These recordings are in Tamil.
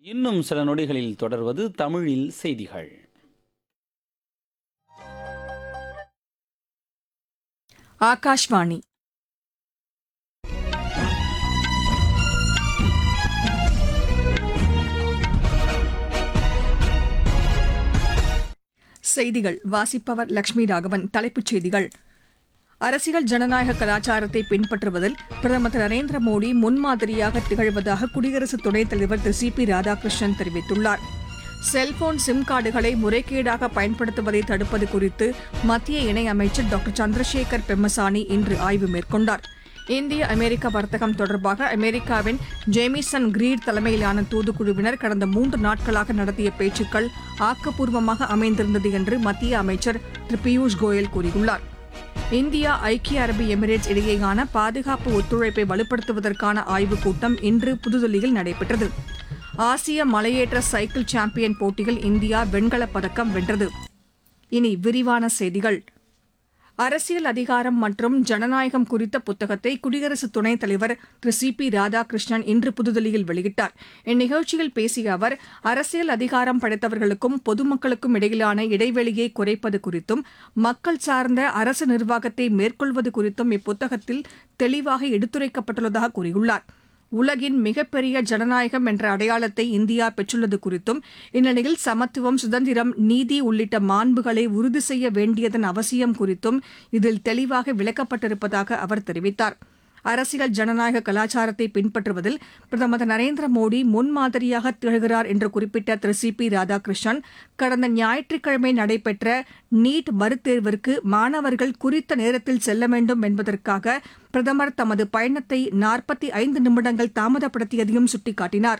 இன்னும் சில நொடிகளில் தொடர்வது தமிழில் செய்திகள் ஆகாஷ்வாணி செய்திகள் வாசிப்பவர் லட்சுமி ராகவன் தலைப்புச் செய்திகள் அரசியல் ஜனநாயக கலாச்சாரத்தை பின்பற்றுவதில் பிரதமர் திரு நரேந்திர மோடி முன்மாதிரியாக திகழ்வதாக குடியரசு துணைத் தலைவர் திரு சி பி ராதாகிருஷ்ணன் தெரிவித்துள்ளார் செல்போன் சிம் கார்டுகளை முறைகேடாக பயன்படுத்துவதை தடுப்பது குறித்து மத்திய இணையமைச்சர் டாக்டர் சந்திரசேகர் பெம்மசானி இன்று ஆய்வு மேற்கொண்டார் இந்திய அமெரிக்க வர்த்தகம் தொடர்பாக அமெரிக்காவின் ஜேமிசன் கிரீட் தலைமையிலான தூதுக்குழுவினர் கடந்த மூன்று நாட்களாக நடத்திய பேச்சுக்கள் ஆக்கப்பூர்வமாக அமைந்திருந்தது என்று மத்திய அமைச்சர் திரு பியூஷ் கோயல் கூறியுள்ளார் இந்தியா ஐக்கிய அரபு எமிரேட்ஸ் இடையேயான பாதுகாப்பு ஒத்துழைப்பை வலுப்படுத்துவதற்கான ஆய்வுக் கூட்டம் இன்று புதுதில்லியில் நடைபெற்றது ஆசிய மலையேற்ற சைக்கிள் சாம்பியன் போட்டியில் இந்தியா வெண்கலப் பதக்கம் வென்றது இனி விரிவான செய்திகள் அரசியல் அதிகாரம் மற்றும் ஜனநாயகம் குறித்த புத்தகத்தை குடியரசு துணைத் தலைவர் திரு சி பி ராதாகிருஷ்ணன் இன்று புதுதில்லியில் வெளியிட்டார் இந்நிகழ்ச்சியில் பேசிய அவர் அரசியல் அதிகாரம் படைத்தவர்களுக்கும் பொதுமக்களுக்கும் இடையிலான இடைவெளியை குறைப்பது குறித்தும் மக்கள் சார்ந்த அரசு நிர்வாகத்தை மேற்கொள்வது குறித்தும் இப்புத்தகத்தில் தெளிவாக எடுத்துரைக்கப்பட்டுள்ளதாக கூறியுள்ளார் உலகின் மிகப்பெரிய ஜனநாயகம் என்ற அடையாளத்தை இந்தியா பெற்றுள்ளது குறித்தும் இந்நிலையில் சமத்துவம் சுதந்திரம் நீதி உள்ளிட்ட மாண்புகளை உறுதி செய்ய வேண்டியதன் அவசியம் குறித்தும் இதில் தெளிவாக விளக்கப்பட்டிருப்பதாக அவர் தெரிவித்தார் அரசியல் ஜனநாயக கலாச்சாரத்தை பின்பற்றுவதில் பிரதமர் திரு நரேந்திர மோடி முன்மாதிரியாக திகழ்கிறார் என்று குறிப்பிட்ட திரு சி பி ராதாகிருஷ்ணன் கடந்த ஞாயிற்றுக்கிழமை நடைபெற்ற நீட் மறுதேர்விற்கு மாணவர்கள் குறித்த நேரத்தில் செல்ல வேண்டும் என்பதற்காக பிரதமர் தமது பயணத்தை நாற்பத்தி ஐந்து நிமிடங்கள் தாமதப்படுத்தியதையும் சுட்டிக்காட்டினார்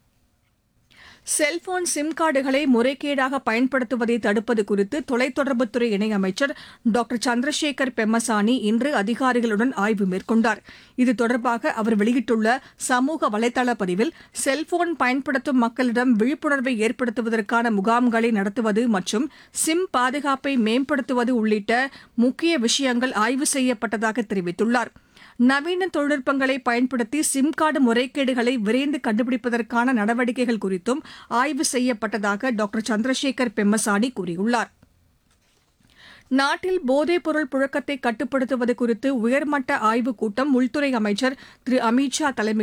செல்போன் சிம் கார்டுகளை முறைகேடாக பயன்படுத்துவதை தடுப்பது குறித்து தொலைத்தொடர்புத்துறை இணையமைச்சர் டாக்டர் சந்திரசேகர் பெம்மசானி இன்று அதிகாரிகளுடன் ஆய்வு மேற்கொண்டார் இது தொடர்பாக அவர் வெளியிட்டுள்ள சமூக வலைதள பதிவில் செல்போன் பயன்படுத்தும் மக்களிடம் விழிப்புணர்வை ஏற்படுத்துவதற்கான முகாம்களை நடத்துவது மற்றும் சிம் பாதுகாப்பை மேம்படுத்துவது உள்ளிட்ட முக்கிய விஷயங்கள் ஆய்வு செய்யப்பட்டதாக தெரிவித்துள்ளார் நவீன தொழில்நுட்பங்களை பயன்படுத்தி சிம் கார்டு முறைகேடுகளை விரைந்து கண்டுபிடிப்பதற்கான நடவடிக்கைகள் குறித்தும் ஆய்வு செய்யப்பட்டதாக டாக்டர் சந்திரசேகர் பெம்மசானி கூறியுள்ளார் நாட்டில் போதைப்பொருள் புழக்கத்தை கட்டுப்படுத்துவது குறித்து உயர்மட்ட ஆய்வுக் கூட்டம் உள்துறை அமைச்சர் திரு அமித் ஷா தலைமையில்